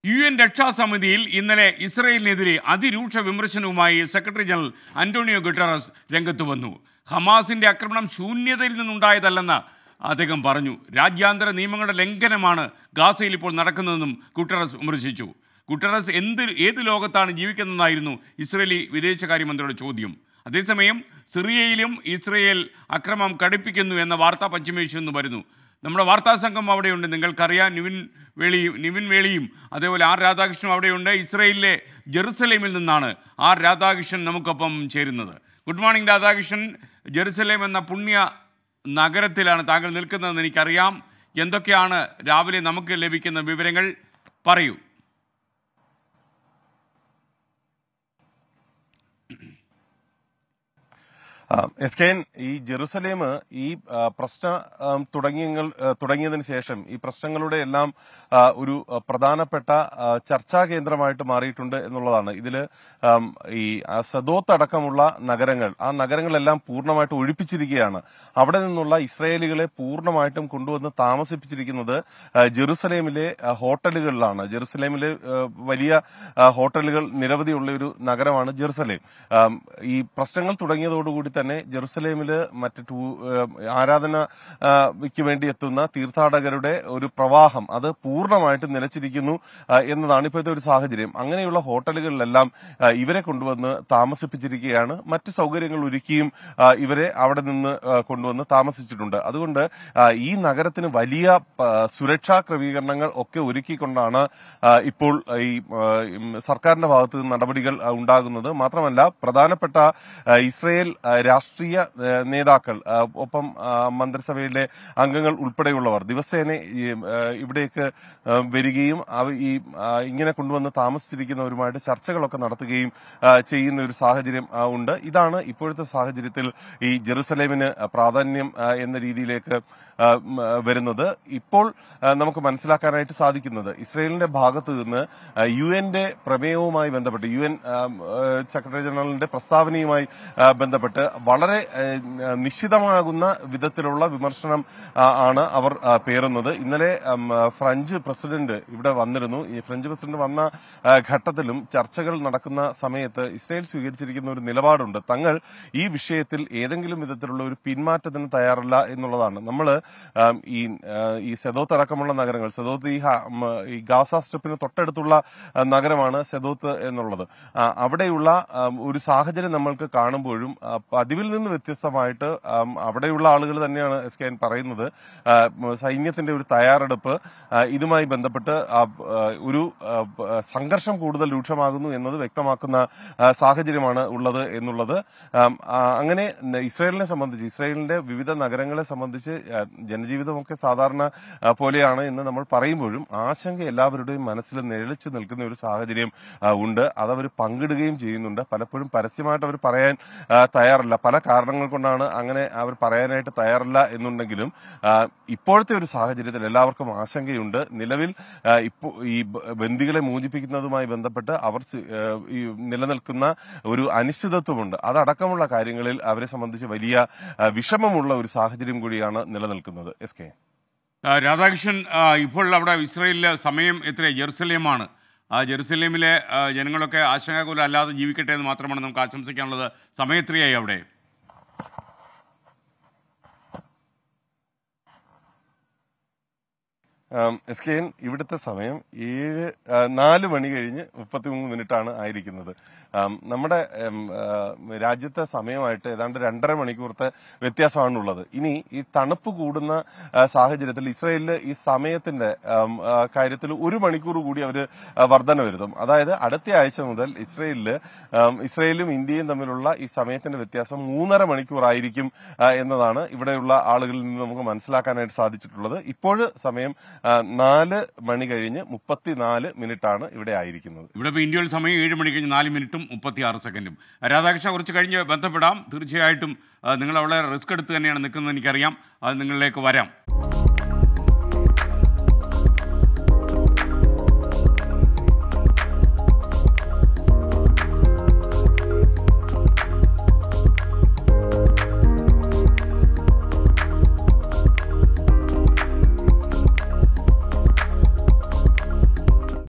U N രക്ഷാസമിതിയിൽ ഇന്നലെ ഇസ്രയേലിനെതിരെ അതിരൂക്ഷ വിമർശനവുമായി secretary general Antonio Guterres രംഗത്ത് വന്നു ഹമാസിന്റെ ആക്രമണം ശൂന്യതയിൽ നിന്നുണ്ടായതല്ലെന്ന് അദ്ദേഹം പറഞ്ഞു രാജ്യാന്തര നിയമങ്ങളുടെ ലംഘനമാണ് ഗാസയിൽ ഇപ്പോൾ നടക്കുന്നതെന്നും ഗുട്ടറസ് വിമർശിച്ചു ഗുട്ടറസ് എന്ത് ഏത് ലോകത്താണ് ജീവിക്കുന്നതെന്നായിരുന്നു ഇസ്രയേലി വിദേശകാര്യമന്ത്രിയുടെ ചോദ്യം അതേസമയം സിറിയയിലും ഇസ്രയേൽ അക്രമം കടുപ്പിക്കുന്നു എന്ന വാർത്ത പശ്ചിമേഷ്യയിൽ നിന്ന് വരുന്നു നമ്മുടെ വാർത്താ സംഘം അവിടെയുണ്ട് നിങ്ങൾക്കറിയാം നിവിൻ വേളിയും നിവിൻ വേളിയും അതേപോലെ ആർ രാധാകൃഷ്ണനും അവിടെയുണ്ട് ഇസ്രയേലിലെ ജെറുസലേമിൽ നിന്നാണ് ആർ രാധാകൃഷ്ണൻ നമുക്കൊപ്പം ചേരുന്നത് ഗുഡ് മോർണിംഗ് രാധാകൃഷ്ണൻ ജെറുസലേം എന്ന പുണ്യ നഗരത്തിലാണ് താങ്കൾ നിൽക്കുന്നതെന്ന് എനിക്കറിയാം എന്തൊക്കെയാണ് രാവിലെ നമുക്ക് ലഭിക്കുന്ന വിവരങ്ങൾ പറയൂ എസ് കെ എൻ ഈ ജെറുസലേം ഈ ആ, പ്രശ്ന ആം, തുടങ്ങിയങ്ങൾ ആ, തുടങ്ങിയതിന് ശേഷം ഈ പ്രശ്നങ്ങളുടെ എല്ലാം ആ, ഒരു ആ, പ്രധാനപ്പെട്ട ആ, ചർച്ചാ കേന്ദ്രമായിട്ട് മാറിയിട്ടുണ്ട് എന്നുള്ളതാണ് ഇതില് ആം, ഈ ആ, സദോത്ത് അടക്കമുള്ള നഗരങ്ങൾ ആ നഗരങ്ങളെല്ലാം പൂർണ്ണമായിട്ട് ഒഴിപ്പിച്ചിരിക്കുകയാണ് അവിടെ നിന്നുള്ള ഇസ്രയേലികളെ പൂർണ്ണമായിട്ടും കൊണ്ടുവന്ന് താമസിപ്പിച്ചിരിക്കുന്നത് ആ, ജെറുസലേമിലെ ആ, ഹോട്ടലുകളിലാണ് ജെറുസലേമിലെ ആ, വലിയ ആ, ഹോട്ടലുകൾ നിരവധിയുള്ള ഒരു നഗരമാണ് ജെറുസലേം ആം, ഈ പ്രശ്നങ്ങൾ തുടങ്ങിയതോടുകൂടി തന്നെ ജെറുസലേമില് മറ്റ് ടൂ ആരാധനയ്ക്ക് വേണ്ടി എത്തുന്ന തീർത്ഥാടകരുടെ ഒരു പ്രവാഹം അത് പൂർണ്ണമായിട്ടും നിലച്ചിരിക്കുന്നു ആ, എന്നതാണ് ഇപ്പോഴത്തെ ഒരു സാഹചര്യം അങ്ങനെയുള്ള ഹോട്ടലുകളിലെല്ലാം ആ, ഇവരെ കൊണ്ടുവന്ന് താമസിപ്പിച്ചിരിക്കുകയാണ് മറ്റ് സൗകര്യങ്ങൾ ഒരുക്കിയും ആ, ഇവരെ അവിടെ നിന്ന് ആ, കൊണ്ടുവന്ന് താമസിച്ചിട്ടുണ്ട് അതുകൊണ്ട് ആ, ഈ നഗരത്തിന് വലിയ ആ, സുരക്ഷാ ക്രമീകരണങ്ങൾ ഒക്കെ ഒരുക്കിക്കൊണ്ടാണ് ആ, ഇപ്പോൾ ഈ ആ, ഉം, സർക്കാരിന്റെ ഭാഗത്ത് നിന്ന് നടപടികൾ ആ, ഉണ്ടാകുന്നത് മാത്രമല്ല പ്രധാനപ്പെട്ട ആ, ഇസ്രയേൽ ആ, രാഷ്ട്രീയ ആ, നേതാക്കൾ ആ, ഒപ്പം ആ, മന്ത്രിസഭയിലെ അംഗങ്ങൾ ഉൾപ്പെടെയുള്ളവർ ദിവസേന ഈ, ആ, ഇവിടേക്ക് ആ, വരികയും അവ- ഈ ആ, ഇങ്ങനെ കൊണ്ടുവന്ന് താമസിച്ചിരിക്കുന്നവരുമായിട്ട് ചർച്ചകളൊക്കെ നടത്തുകയും ആ, ചെയ്യുന്ന ഒരു സാഹചര്യം ആ, ഉണ്ട് ഇതാണ് ഇപ്പോഴത്തെ സാഹചര്യത്തിൽ ഈ ജെറുസലേമിന് പ്രാധാന്യം ആ, എന്ന രീതിയിലേക്ക് ആ, ഉം, ആ, വരുന്നത് ഇപ്പോൾ ആ, നമുക്ക് മനസ്സിലാക്കാനായിട്ട് സാധിക്കുന്നത് ഇസ്രയേലിന്റെ ഭാഗത്ത് നിന്ന് ആ, യു എന്റെ പ്രമേയവുമായി ബന്ധപ്പെട്ട് യു എൻ ആ, ആ, സെക്രട്ടറി ജനറലിന്റെ പ്രസ്താവനയുമായി ആ, ബന്ധപ്പെട്ട് വളരെ ആ, നിശ്ചിതമാകുന്ന വിധത്തിലുള്ള വിമർശനം ആ, ആണ് അവർ ആ, പേറുന്നത് ഇന്നലെ ഉം, ആ, ഫ്രഞ്ച് പ്രസിഡന്റ് ഇവിടെ വന്നിരുന്നു ഈ ഫ്രഞ്ച് പ്രസിഡന്റ് വന്ന ആ, ഘട്ടത്തിലും ചർച്ചകൾ നടക്കുന്ന സമയത്ത് ഇസ്രയേൽ സ്വീകരിച്ചിരിക്കുന്ന ഒരു നിലപാടുണ്ട് തങ്ങൾ ഈ വിഷയത്തിൽ ഏതെങ്കിലും വിധത്തിലുള്ള ഒരു പിന്മാറ്റത്തിന് തയ്യാറല്ല എന്നുള്ളതാണ് നമ്മൾ ഈ ആ, ഈ സെദോത്ത് അടക്കമുള്ള നഗരങ്ങൾ സെദോത്ത് ഈ ഹ- ഉം, ഈ ഗാസ സ്ട്രിപ്പിന് തൊട്ടടുത്തുള്ള ആ, നഗരമാണ് സെദോത്ത് എന്നുള്ളത് ആ, അവിടെയുള്ള ആം, ഒരു സാഹചര്യം നമ്മൾക്ക് കാണുമ്പോഴും ആ, പതിവിൽ നിന്ന് വ്യത്യസ്തമായിട്ട് ആം, അവിടെയുള്ള ആളുകൾ തന്നെയാണ് എസ് കെ എൻ പറയുന്നത് ആ, ഉം, സൈന്യത്തിന്റെ ഒരു തയ്യാറെടുപ്പ് ആ, ഇതുമായി ബന്ധപ്പെട്ട് ആ, ആ, ഒരു ആ, ആ, സംഘർഷം കൂടുതൽ രൂക്ഷമാകുന്നു എന്നത് വ്യക്തമാക്കുന്ന ആ, സാഹചര്യമാണ് ഉള്ളത് എന്നുള്ളത് ആം, ആ, അങ്ങനെ ന- ഇസ്രായേലിനെ സംബന്ധിച്ച് ഇസ്രായേലിന്റെ വിവിധ നഗരങ്ങളെ സംബന്ധിച്ച് ആ, ജനജീവിതമൊക്കെ സാധാരണ ആ, പോലെയാണ് എന്ന് നമ്മൾ പറയുമ്പോഴും ആശങ്ക എല്ലാവരുടെയും മനസ്സിൽ നിഴലിച്ചു നിൽക്കുന്ന ഒരു സാഹചര്യം ആ, ഉണ്ട് അതവർ പങ്കിടുകയും ചെയ്യുന്നുണ്ട് പലപ്പോഴും പരസ്യമായിട്ട് അവർ പറയാൻ ആ, തയ്യാറല്ല പല കാരണങ്ങൾ കൊണ്ടാണ് അങ്ങനെ അവർ പറയാനായിട്ട് തയ്യാറല്ല എന്നുണ്ടെങ്കിലും ആ, ഇപ്പോഴത്തെ ഒരു സാഹചര്യത്തിൽ എല്ലാവർക്കും ആശങ്കയുണ്ട് നിലവിൽ ആ, ഇപ്പോ ഈ ബ- ബന്ദികളെ മോചിപ്പിക്കുന്നതുമായി ബന്ധപ്പെട്ട് അവർ സി- ആ, ഈ നിലനിൽക്കുന്ന ഒരു അനിശ്ചിതത്വമുണ്ട് അതടക്കമുള്ള കാര്യങ്ങളിൽ അവരെ സംബന്ധിച്ച് വലിയ ആ, വിഷമമുള്ള ഒരു സാഹചര്യം കൂടിയാണ് നിലനിൽക്കുന്നത് എസ് കെ ആ, രാധാകൃഷ്ണൻ ആ, ഇപ്പോൾ അവിടെ ഇസ്രയേലിലെ സമയം എത്ര ജെറുസലേമാണ് ആ ജെറുസലേമിലെ ആ, ജനങ്ങളൊക്കെ ആശങ്കാകുലം അല്ലാതെ ജീവിക്കട്ടെ എന്ന് മാത്രമാണ് നമുക്ക് ആശംസിക്കാനുള്ളത് സമയം എത്രയായി അവിടെ ആം, എസ് കെ എൻ ഇവിടുത്തെ സമയം ഏഴ് ആ, നാല് മണി കഴിഞ്ഞ് മുപ്പത്തിമൂന്ന് മിനിറ്റ് ആണ് ആയിരിക്കുന്നത് ആം, നമ്മുടെ ഉം, ആ, രാജ്യത്തെ സമയമായിട്ട് ഏതാണ്ട് രണ്ടര മണിക്കൂറത്തെ വ്യത്യാസമാണുള്ളത് ഇനി ഈ തണുപ്പ് കൂടുന്ന ആ, സാഹചര്യത്തിൽ ഇസ്രയേലിൽ ഈ സമയത്തിന്റെ ആം, ആ, കാര്യത്തിൽ ഒരു മണിക്കൂർ കൂടി അവർ വർധന വരുത്തും അതായത് അടുത്ത ആഴ്ച മുതൽ ഇസ്രയേലിൽ ആം, ഇസ്രയേലും ഇന്ത്യയും തമ്മിലുള്ള ഈ സമയത്തിന്റെ വ്യത്യാസം മൂന്നര മണിക്കൂറായിരിക്കും ആ, എന്നതാണ് ഇവിടെയുള്ള ആളുകളിൽ നിന്ന് നമുക്ക് മനസ്സിലാക്കാനായിട്ട് സാധിച്ചിട്ടുള്ളത് ഇപ്പോൾ സമയം ആ, നാല് മണി കഴിഞ്ഞ് മുപ്പത്തിനാല് മിനിറ്റ് ആണ് ഇവിടെ ആയിരിക്കുന്നത് ഇവിടെ ഇപ്പോൾ ഇന്ത്യയിൽ സമയം ഏഴ് മണി കഴിഞ്ഞ് നാല് മിനിറ്റും മുപ്പത്തി ആറ് സെക്കൻഡും രാധാകൃഷ്ണ കുറച്ച് കഴിഞ്ഞ് ബന്ധപ്പെടാം തീർച്ചയായിട്ടും ആ, നിങ്ങൾ അവിടെ റിസ്ക് എടുത്ത് തന്നെയാണ് നിൽക്കുന്നത് എനിക്കറിയാം അത് നിങ്ങളിലേക്ക് വരാം